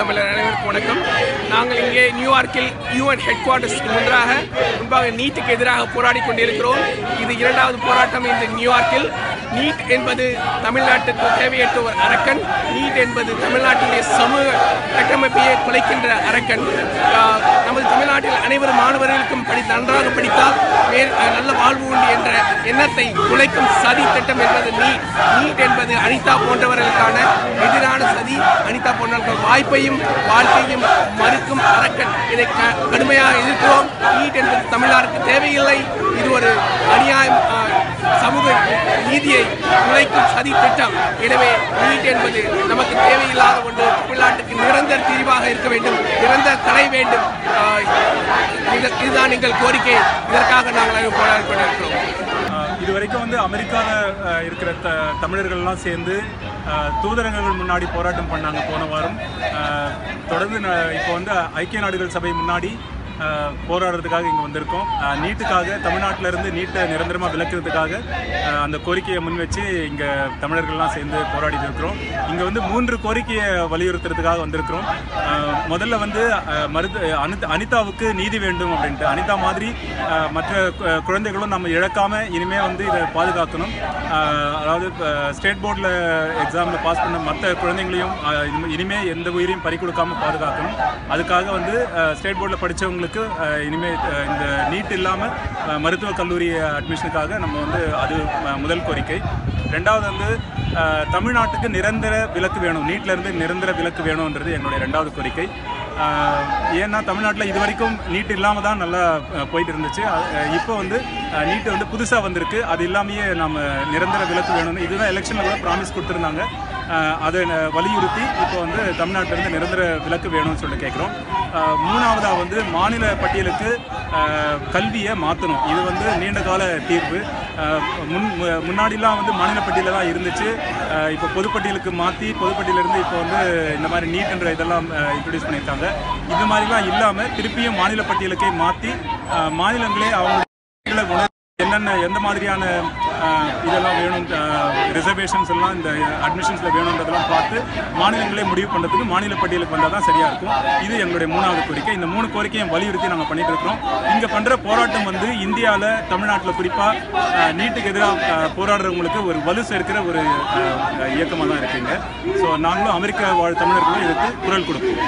தமிழர் அனைவருக்கும் வணக்கம் நாங்கள் இங்கே நியூயார்க்கில் யூஎன் ஹெட் குவார்ட்டர்ஸ்க்கு முன்பாக முன்பாக நீட்டுக்கு எதிராக போராடி கொண்டிருக்கிறோம் இது இரண்டாவது போராட்டம் இந்த நியூயார்க்கில் நீட் என்பது தமிழ்நாட்டுக்கு தேவையற்ற ஒரு அரக்கன் நீட் என்பது தமிழ்நாட்டினுடைய சமூக கட்டமைப்பையே குலைக்கின்ற அரக்கன் ஆஹ், நமது தமிழ்நாட்டில் அனைவரும் மாணவர்களுக்கும் படி நன்றாக படித்தால் வேறு நல்ல வாழ்வு உண்டு என்ற எண்ணத்தை குலைக்கும் சதி திட்டம் என்பது நீட் நீட் என்பது அனிதா போன்றவர்களுக்கான எதிரான சதி அனிதா போன்றவர்கள் வாய்ப்பையும் வாழ்க்கையும் மறுக்கும் அரக்கன் இதை க- கடுமையாக எதிர்க்கிறோம் நீட் என்பது தமிழ்நாட்டுக்கு தேவையில்லை இது ஒரு அநியாயம் ஆஹ், சமூக நீதியை குலைக்கும் சதி திட்டம் எனவே நீட் என்பது நமக்கு தேவையில்லாத ஒன்று தமிழ்நாட்டுக்கு நிரந்தர தீர்வாக இருக்க வேண்டும் நிரந்தர தடை வேண்டும் ஆஹ், இது- இதுதான் எங்கள் கோரிக்கை இதற்காக நாங்கள் போராடி கொண்டிருக்கிறோம் ஆஹ் இது வரைக்கும் வந்து அமெரிக்காவில் இருக்கிற த தமிழர்கள்லாம் சேர்ந்து ஆஹ் தூதரகங்கள் முன்னாடி போராட்டம் பண்ணாங்க போன வாரம் ஆஹ் தொடர்ந்து ந- இப்போ வந்து ஐக்கிய நாடுகள் சபை முன்னாடி ஆஹ் போராடுறதுக்காக இங்கே வந்திருக்கோம் ஆஹ் நீட்டுக்காக தமிழ்நாட்டில இருந்து நீட்டை நிரந்தரமாக விலக்குறதுக்காக ஆஹ் அந்த கோரிக்கையை முன் வச்சு இங்கே தமிழர்கள்லாம் சேர்ந்து போராடிட்டு இருக்கிறோம் இங்கே வந்து மூன்று கோரிக்கையை வலியுறுத்துறதுக்காக வந்திருக்கிறோம் ஆஹ் முதல்ல வந்து ஆஹ் மருது அனிதா அனிதாவுக்கு நீதி வேண்டும் அப்படின்ட்டு அனிதா மாதிரி ஆஹ் மற்ற கு- குழந்தைகளும் நம்ம இழக்காம இனிமே வந்து இதை பாதுகாக்கணும் ஆஹ் அதாவது ஸ்டேட் போர்டில் எக்ஸாமில் பாஸ் பண்ண மற்ற குழந்தைங்களையும் ஆஹ் இனிமே- இனிமே எந்த உயிரையும் பறி கொடுக்காம பாதுகாக்கணும் அதுக்காக வந்து ஸ்டேட் போர்டில் படித்தவங்களுக்கு இனிமே ஆஹ் இந்த நீட் இல்லாமல் மருத்துவக் கல்லூரி அட்மிஷனுக்காக நம்ம வந்து அது ஆஹ் முதல் கோரிக்கை ரெண்டாவது வந்து ஆஹ் தமிழ்நாட்டுக்கு நிரந்தர விலக்கு வேணும் நீட்ல இருந்து நிரந்தர விலக்கு வேணும்ன்றது என்னுடைய ரெண்டாவது கோரிக்கை ஆஹ் ஏன்னா தமிழ்நாட்டில் இது வரைக்கும் நீட் இல்லாமல் தான் நல்லா ஆஹ் போயிட்டு இருந்துச்சு அஹ் இப்போ வந்து நீட் வந்து புதுசாக வந்திருக்கு அது இல்லாமையே நம்ம நிரந்தர விலக்கு வேணும்னு இதுதான் எலெக்ஷனில் கூட ப்ராமிஸ் கொடுத்துருந்தாங்க ஆஹ் அதை ந- வலியுறுத்தி இப்போ வந்து தமிழ்நாட்டிலேருந்து நிரந்தர விலக்கு வேணும்னு சொல்லிட்டு கேட்குறோம் மூணாவதாக வந்து மாநில பட்டியலுக்கு ஆஹ் கல்வியை மாற்றணும் இது வந்து நீண்ட கால தீர்வு ஆஹ் முன் மு- முன்னாடிலாம் வந்து மாநில பட்டியலில் தான் இருந்துச்சு ஆஹ் இப்போ பொதுப்பட்டியலுக்கு மாற்றி பொதுப்பட்டியலிருந்து இப்போ வந்து இந்த மாதிரி நீட்ன்ற இதெல்லாம் இன்ட்ரடியூஸ் பண்ணியிருக்காங்க இது மாதிரிலாம் இல்லாமல் திருப்பியும் மாநில பட்டியலுக்கே மாற்றி மாநிலங்களே அவங்க உணர்வு என்னென்ன எந்த மாதிரியான ஆஹ், இதெல்லாம் வேணும் ரிசர்வேஷன்ஸ் எல்லாம் இந்த அட்மிஷன்ஸில் வேணுன்றதெல்லாம் பார்த்து மாநிலங்களே முடிவு பண்ணுறதுக்கு மாநில பட்டியலுக்கு வந்தால் தான் சரியாக இருக்கும் இது எங்களுடைய மூணாவது கோரிக்கை இந்த மூணு கோரிக்கையும் வலியுறுத்தி நாங்கள் பண்ணிட்டு இருக்கிறோம் இங்கே பண்ணுற போராட்டம் வந்து இந்தியாவில் தமிழ்நாட்டில் குறிப்பாக நீட்டுக்கு எதிராக போராடுறவங்களுக்கு ஒரு வலு சேர்க்கிற ஒரு இயக்கமாக தான் இருக்குங்க ஸோ நாங்களும் அமெரிக்க வாழ் தமிழர்களும் இதுக்கு குரல் கொடுப்போம்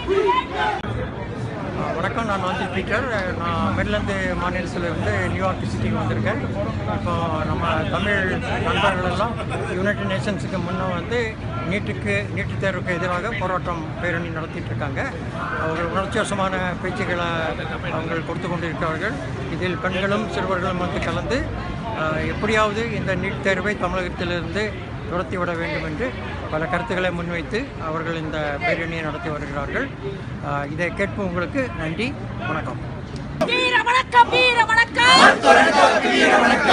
வணக்கம் நான் வந்து பீட்டர் நான் மெரிலந்து மாநிலத்தில் வந்து நியூயார்க் சிட்டிக்கு வந்திருக்கேன் இப்போ நம்ம தமிழ் நண்பர்கள் எல்லாம் யுனைடெட் நேஷன்ஸுக்கு முன்னே வந்து நீட்டுக்கு நீட்டுத் தேர்வுக்கு எதிராக போராட்டம் பேரணி நடத்திட்டு இருக்காங்க அவர்கள் உணர்ச்சிவசமான பேச்சுக்களை அவங்க கொடுத்து கொண்டிருக்கிறார்கள் இதில் பெண்களும் சிறுவர்களும் வந்து கலந்து அஹ், எப்படியாவது இந்த நீட் தேர்வை தமிழகத்திலிருந்து துரத்திவிட வேண்டும் என்று பல கருத்துக்களை முன்வைத்து அவர்கள் இந்த பேரணியை நடத்தி வருகிறார்கள் அஹ், இதை கேட்போம் உங்களுக்கு நன்றி வணக்கம் வீர வணக்கம் வீர வணக்கம்